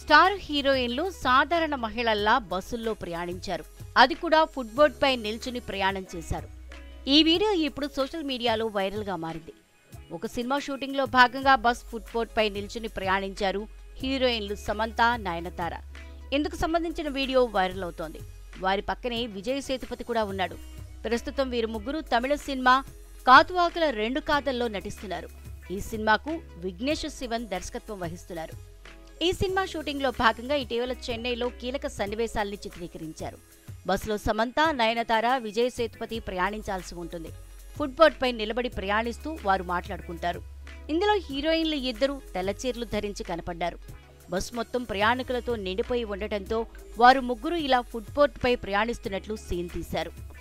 star హీరోయిన్లు సాధారణ మహిళల్లా బస్సుల్లో ప్రయాణించారు అది కూడా ఫుట్బోర్డ్ పై నిల్చుని ప్రయాణం చేశారు ఈ వీడియో ఇప్పుడు సోషల్ మీడియాలో వైరల్ గా మారింది ఒక సినిమా షూటింగ్ లో భాగంగా బస్ ఫుట్బోర్డ్ పై నిల్చుని ప్రయాణించారు హీరోయిన్లు సమంత నయనతార ఇందుకు సంబంధించిన వీడియో వైరల్ అవుతోంది వారి పక్కనే విజయ్ సేతుపతి కూడా ఉన్నాడు ప్రస్తుతం వీరు ముగ్గురు తమిళ సినిమా కాతువాకుల రెండు కాదల్లో నటిస్తున్నారు ఈ సినిమాకు విఘ్నేష్ శివన్ దర్శకత్వం వహిస్తున్నారు ఈ సినిమా షూటింగ్ లో భాగంగా ఇటీవల చెన్నైలో కీలక సన్నివేశాల్ని చిత్రీకరించారు బస్సులో సమంత నయనతార విజయ్ సేతుపతి ప్రయాణించాల్సి ఉంటుంది ఫుట్బోర్డ్ పై నిలబడి ప్రయాణిస్తూ వారు మాట్లాడుకుంటారు ఇందులో హీరోయిన్లు ఇద్దరు తెల్లచీరలు ధరించి కనపడ్డారు బస్ మొత్తం ప్రయాణికులతో నిండిపోయి ఉండటంతో వారు ముగ్గురు ఇలా ఫుట్బోర్డ్ పై ప్రయాణిస్తున్నట్లు సీన్ తీశారు